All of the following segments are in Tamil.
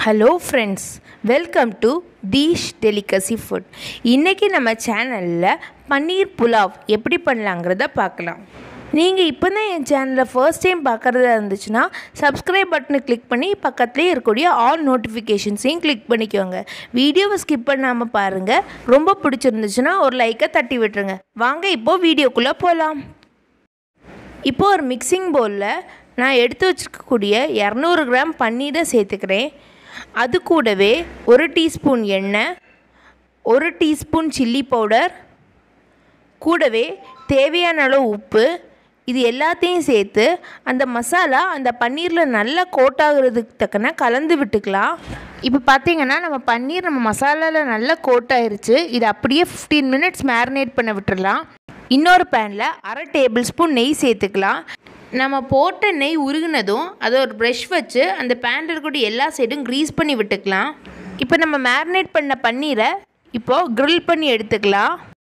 hello friends welcome to dish delicacy food இன்றைக்கி நம்ம சேனலில் பன்னீர் புலாவ் எப்படி பண்ணலாங்கிறத பார்க்கலாம் நீங்கள் இப்போ தான் என் சேனலில் ஃபர்ஸ்ட் டைம் பார்க்குறதா இருந்துச்சுன்னா சப்ஸ்கிரைப் பட்டனை கிளிக் பண்ணி பக்கத்துலேயே இருக்கக்கூடிய ஆல் நோட்டிஃபிகேஷன்ஸையும் கிளிக் பண்ணிக்கோங்க வீடியோவை ஸ்கிப் பண்ணாமல் பாருங்கள் ரொம்ப பிடிச்சிருந்துச்சுன்னா ஒரு லைக்கை தட்டி விட்டுருங்க வாங்க இப்போது வீடியோக்குள்ளே போகலாம் இப்போ ஒரு மிக்சிங் பவுலில் நான் எடுத்து வச்சுருக்கக்கூடிய இரநூறு கிராம் பன்னீரை சேர்த்துக்கிறேன் அது கூடவே ஒரு டீஸ்பூன் எண்ணெய் ஒரு டீஸ்பூன் சில்லி பவுடர் கூடவே தேவையான அளவு உப்பு இது எல்லாத்தையும் சேர்த்து அந்த மசாலா அந்த பன்னீரில் நல்லா கோட் ஆகுறதுக்கு தக்கன கலந்து விட்டுக்கலாம் இப்போ பார்த்தீங்கன்னா நம்ம பன்னீர் நம்ம மசாலாவில் நல்லா கோட் ஆயிருச்சு இது அப்படியே ஃபிஃப்டீன் மினிட்ஸ் மேரினேட் பண்ண விட்டுறலாம் இன்னொரு பேனில் அரை டேபிள் ஸ்பூன் நெய் சேர்த்துக்கலாம் நம்ம போட்ட நெய் உருகுனதும் அதை ஒரு ப்ரஷ் வச்சு அந்த பேனில் இருக்கக்கூடிய எல்லா சைடும் க்ரீஸ் பண்ணி விட்டுக்கலாம் இப்போ நம்ம மேரினேட் பண்ண பன்னீரை இப்போது க்ரில் பண்ணி எடுத்துக்கலாம்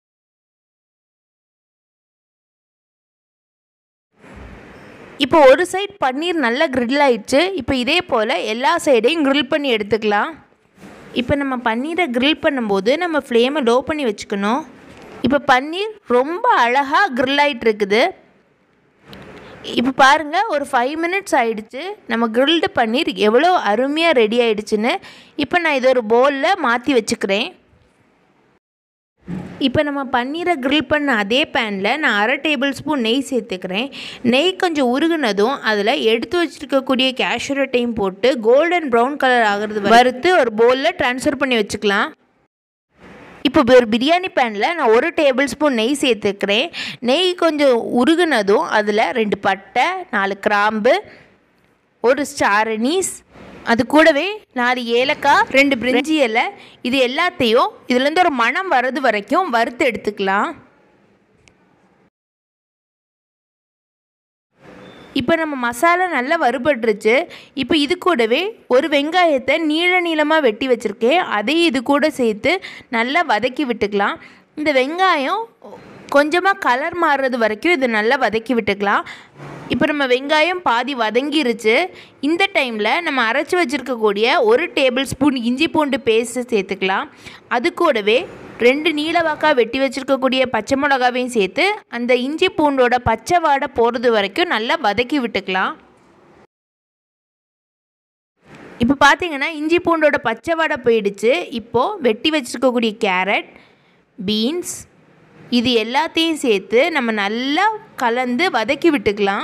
இப்போ ஒரு சைட் பன்னீர் நல்லா க்ரில் ஆயிடுச்சு இப்போ இதே போல் எல்லா சைடையும் க்ரில் பண்ணி எடுத்துக்கலாம் இப்போ நம்ம பன்னீரை க்ரில் பண்ணும்போது நம்ம ஃப்ளேமை லோ பண்ணி வச்சுக்கணும் இப்போ பன்னீர் ரொம்ப அழகாக க்ரில் ஆகிட்டு இருக்குது இப்போ பாருங்கள் ஒரு ஃபைவ் மினிட்ஸ் ஆயிடுச்சு நம்ம கிரில்டு பன்னீர் எவ்வளோ அருமையாக ரெடி ஆயிடுச்சுன்னு இப்போ நான் இதை ஒரு பவுலில் மாற்றி வச்சுக்கிறேன் இப்போ நம்ம பன்னீரை கிரில் பண்ண அதே பேனில் நான் அரை டேபிள் ஸ்பூன் நெய் சேர்த்துக்கிறேன் நெய் கொஞ்சம் உருகுனதும் அதில் எடுத்து வச்சுருக்கக்கூடிய கேஷ்யூரட்டையும் போட்டு கோல்டன் ப்ரௌன் கலர் ஆகிறது வறுத்து ஒரு பவுலில் ட்ரான்ஸ்ஃபர் பண்ணி வச்சுக்கலாம் இப்போ ஒரு பிரியாணி பேனில் நான் ஒரு டேபிள் ஸ்பூன் நெய் சேர்த்துக்கிறேன் நெய் கொஞ்சம் உருகுனதும் அதில் ரெண்டு பட்டை நாலு கிராம்பு ஒரு ஸ்டார் அனீஸ் அது கூடவே நாலு ஏலக்காய் ரெண்டு பிரிஞ்சி இலை இது எல்லாத்தையும் இதுலேருந்து ஒரு மணம் வர்றது வரைக்கும் வறுத்து எடுத்துக்கலாம் இப்போ நம்ம மசாலா நல்லா வறுபட்டுருச்சு இப்போ இது கூடவே ஒரு வெங்காயத்தை நீள நீளமாக வெட்டி வச்சுருக்கேன் அதையும் இது கூட சேர்த்து நல்லா வதக்கி விட்டுக்கலாம் இந்த வெங்காயம் கொஞ்சமாக கலர் மாறுறது வரைக்கும் இது நல்லா வதக்கி விட்டுக்கலாம் இப்போ நம்ம வெங்காயம் பாதி வதங்கிருச்சு இந்த டைமில் நம்ம அரைச்சி வச்சுருக்கக்கூடிய ஒரு டேபிள் ஸ்பூன் இஞ்சி பூண்டு பேஸ்ட்டு சேர்த்துக்கலாம் அது கூடவே ரெண்டு நீளவாக்காக வெட்டி வச்சுருக்கக்கூடிய பச்சை மிளகாவையும் சேர்த்து அந்த இஞ்சி பூண்டோட பச்சை வாடை போகிறது வரைக்கும் நல்லா வதக்கி விட்டுக்கலாம் இப்போ பார்த்தீங்கன்னா இஞ்சி பூண்டோட பச்சை வாடை போயிடுச்சு இப்போது வெட்டி வச்சுருக்கக்கூடிய கேரட் பீன்ஸ் இது எல்லாத்தையும் சேர்த்து நம்ம நல்லா கலந்து வதக்கி விட்டுக்கலாம்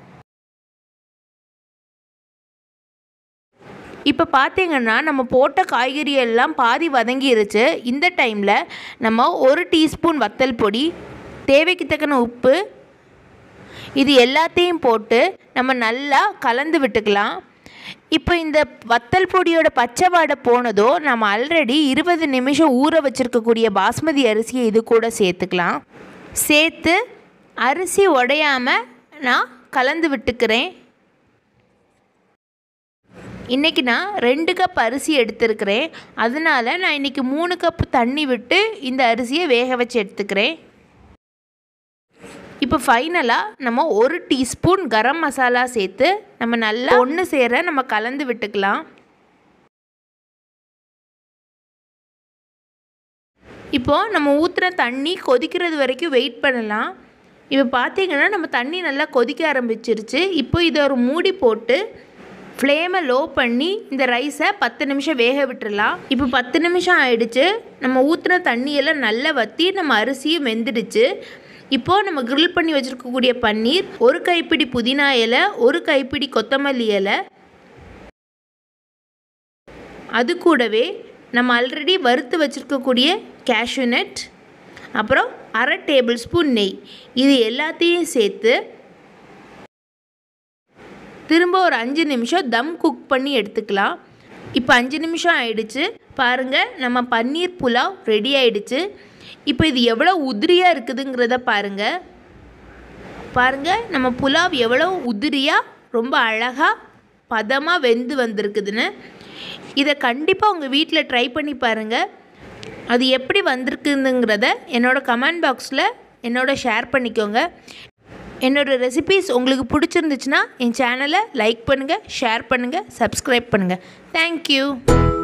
இப்போ பார்த்தீங்கன்னா நம்ம போட்ட காய்கறி எல்லாம் பாதி வதங்கிருச்சு இந்த டைமில் நம்ம ஒரு டீஸ்பூன் வத்தல் பொடி தேவைக்கு தக்கன உப்பு இது எல்லாத்தையும் போட்டு நம்ம நல்லா கலந்து விட்டுக்கலாம் இப்போ இந்த வத்தல் பொடியோட பச்சை வாடை போனதோ நம்ம ஆல்ரெடி இருபது நிமிஷம் ஊற வச்சுருக்கக்கூடிய பாஸ்மதி அரிசியை இது கூட சேர்த்துக்கலாம் சேர்த்து அரிசி உடையாமல் நான் கலந்து விட்டுக்கிறேன் இன்றைக்கி நான் ரெண்டு கப் அரிசி எடுத்துருக்கிறேன் அதனால் நான் இன்றைக்கி மூணு கப் தண்ணி விட்டு இந்த அரிசியை வேக வச்சு எடுத்துக்கிறேன் இப்போ ஃபைனலாக நம்ம ஒரு டீஸ்பூன் கரம் மசாலா சேர்த்து நம்ம நல்லா ஒன்று சேர நம்ம கலந்து விட்டுக்கலாம் இப்போது நம்ம ஊற்றுன தண்ணி கொதிக்கிறது வரைக்கும் வெயிட் பண்ணலாம் இப்போ பார்த்தீங்கன்னா நம்ம தண்ணி நல்லா கொதிக்க ஆரம்பிச்சிருச்சு இப்போ இதை ஒரு மூடி போட்டு ஃப்ளேமை லோ பண்ணி இந்த ரைஸை பத்து நிமிஷம் வேக விட்டுறலாம் இப்போ பத்து நிமிஷம் ஆயிடுச்சு நம்ம ஊற்றின தண்ணியெல்லாம் நல்லா வற்றி நம்ம அரிசியும் வெந்துடுச்சு இப்போது நம்ம கிரில் பண்ணி வச்சுருக்கக்கூடிய பன்னீர் ஒரு கைப்பிடி புதினா இலை ஒரு கைப்பிடி கொத்தமல்லி இலை அது கூடவே நம்ம ஆல்ரெடி வறுத்து வச்சுருக்கக்கூடிய கேஷ்யூநட் அப்புறம் அரை டேபிள் ஸ்பூன் நெய் இது எல்லாத்தையும் சேர்த்து திரும்ப ஒரு அஞ்சு நிமிஷம் தம் குக் பண்ணி எடுத்துக்கலாம் இப்போ அஞ்சு நிமிஷம் ஆயிடுச்சு பாருங்கள் நம்ம பன்னீர் புலாவ் ரெடி ஆயிடுச்சு இப்போ இது எவ்வளோ உதிரியாக இருக்குதுங்கிறத பாருங்கள் பாருங்கள் நம்ம புலாவ் எவ்வளோ உதிரியாக ரொம்ப அழகாக பதமாக வெந்து வந்திருக்குதுன்னு இதை கண்டிப்பாக உங்கள் வீட்டில் ட்ரை பண்ணி பாருங்கள் அது எப்படி வந்திருக்குதுங்கிறத என்னோடய கமெண்ட் பாக்ஸில் என்னோட ஷேர் பண்ணிக்கோங்க என்னோடய ரெசிபீஸ் உங்களுக்கு பிடிச்சிருந்துச்சுன்னா என் சேனலை லைக் பண்ணுங்கள் ஷேர் பண்ணுங்கள் சப்ஸ்கிரைப் பண்ணுங்கள் தேங்க்யூ